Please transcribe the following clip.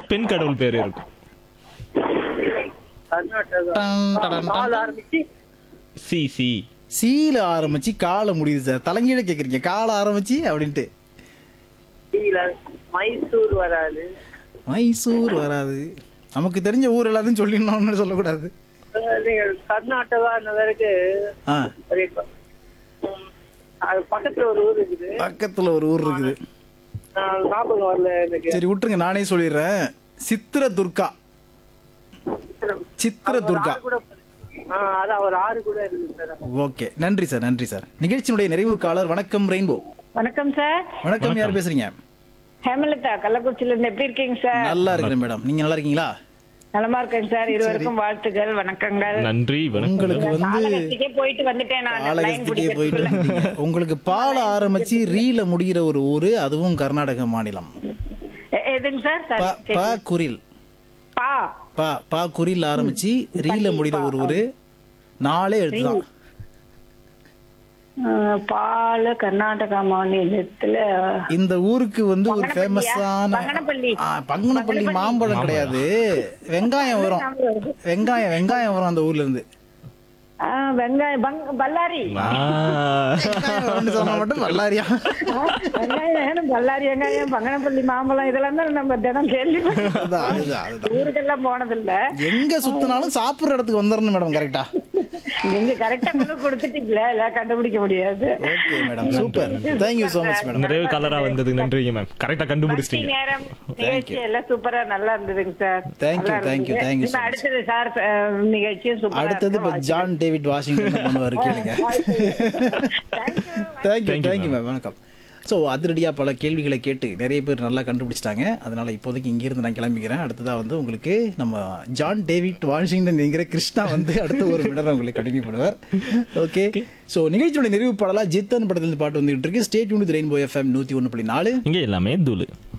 பெண் கடவுள் பேர் இருக்கும் கர்நாடகா டன், டடன், கால் டன். ஆரம்பிச்சு சி சி சீல ஆரம்பிச்சு காலை முடியுது சார் தலைங்கீழ கேக்குறீங்க காலை ஆரம்பிச்சு அப்படின்ட்டு கீழ மைசூர் வராது மைசூர் வராது நமக்கு தெரிஞ்ச ஊர் எல்லாத்தையும் சொல்லிடணும்னு சொல்லக்கூடாது அஹ் நீங்க கர்நாடகா வரைக்கு ஆ ஒரு ப- ம், அது பக்கத்துல ஒரு ஊர் இருக்குது பக்கத்துல ஒரு ஊர் இருக்குது அஹ் ஞாபகம் வரல எனக்கு சரி விட்டுருங்க நானே சொல்லிடுறேன் சித்திர துர்கா சித்திர துர்கா ஆறு கூட ஆஹ் அதான் ஒரு ஆறு கூட இருக்குது சார் ஓகே நன்றி சார் நன்றி சார் நிகழ்ச்சியினுடைய நிறைவு காலர் வணக்கம் ரெயின்போ வணக்கம் சார் வணக்கம் யார் பேசுறீங்க ஹேமலதா கள்ளக்குறிச்சில இருந்து எப்படி இருக்கீங்க சார் நல்லா இருக்கிறேன் மேடம் நீங்க நல்லா இருக்கீங்களா நலமா இருக்கேன் சார் இருவருக்கும் வாழ்த்துக்கள் வணக்கங்கள் நன்றி வணக்கம் உங்களுக்கு வந்து காலகஸ்திக்கே போயிட்டு வந்துட்டேன் நான் லைன் காலகஸ்திக்கே போயிட்டு வந்தீங்க. உங்களுக்கு பால ஆரம்பிச்சு ரீல முடிகிற ஒரு ஊரு அதுவும் கர்நாடக மாநிலம் எ- எதுங்க சார் பா சரி, பா சரி. குரில் பா பா பா குறில் ஆரம்பிச்சு ரீல முடிகிற ஒரு ஊரு நாளே எழுத்துதான் அஹ், பால கர்நாடகா மாநிலத்துல இந்த ஊருக்கு வந்து ஒரு ஃபேமஸான பங்கனப்பள்ளி. பங்கனப்பள்ளி மாம்பழம் கிடையாது வெங்காயம் வரும் வெங்காயம் வெங்காயம் வரும் அந்த ஊர்ல இருந்து அஹ், வெங்காயம் பங்க- பல்லாரி ஆ, வெங்காயம் வரும்னு சொன்னா மட்டும் வல்லாரியா வெங்காயம் வேணும் பல்லாரி வெங்காயம் பங்கனப்பள்ளி மாம்பழம் இதெல்லாம் தான் நம்ம தினம் கேள்வி அதுதான் அதுதான் அதுதான் ஊருக்கெல்லாம் போனதில்ல எங்க சுத்தினாலும் சாப்பிடுற இடத்துக்கு வந்துடணும் மேடம் கரெக்டா நீங்க கரெக்டா கொடுத்துட்டீங்களா எல்லாம் கண்டுபிடிக்க முடியாது okay madam super thank you so much madam நிறைவு கலரா வந்தது நன்றிங்க மேம் கரெக்டா பக்தி கண்டுபிடிச்சிட்டீங்க நேரம் நிகழ்ச்சி எல்லாம் சூப்பரா நல்லா இருந்ததுங்க சார் Thank you, நல்லா thank you, இருந்தது. thank you so இப்ப much. அடுத்தது சார் அஹ், நிகழ்ச்சியும் சூப்பரா அடுத்தது இப்ப ஜான் டேவிட் வாஷிங்டன் பண்ணுவாரு கேளுங்க தேங்க்யூ தேங்க்யூ மேம் வணக்கம் ஸோ அதிரடியாக பல கேள்விகளை கேட்டு நிறைய பேர் நல்லா கண்டுபிடிச்சிட்டாங்க அதனால இப்போதைக்கு இங்கிருந்து நான் கிளம்பிக்கிறேன் அடுத்ததாக வந்து உங்களுக்கு நம்ம ஜான் டேவிட் வாஷிங்டன் என்கிற கிருஷ்ணா வந்து அடுத்த ஒரு மிடர் உங்களுக்கு கண்டினியூ பண்ணுவார் ஓகே ஸோ நிகழ்ச்சியோட நிறைவு பாடலாக ஜித்தன் படத்துல இருந்து பாட்டு வந்துகிட்டு இருக்கு ஸ்டேட் யூனிட் ரெயின்போ எஃப்எம் நூற்றி ஒன்று புள்ளி நாலு இங்க எல்லாமே தூளு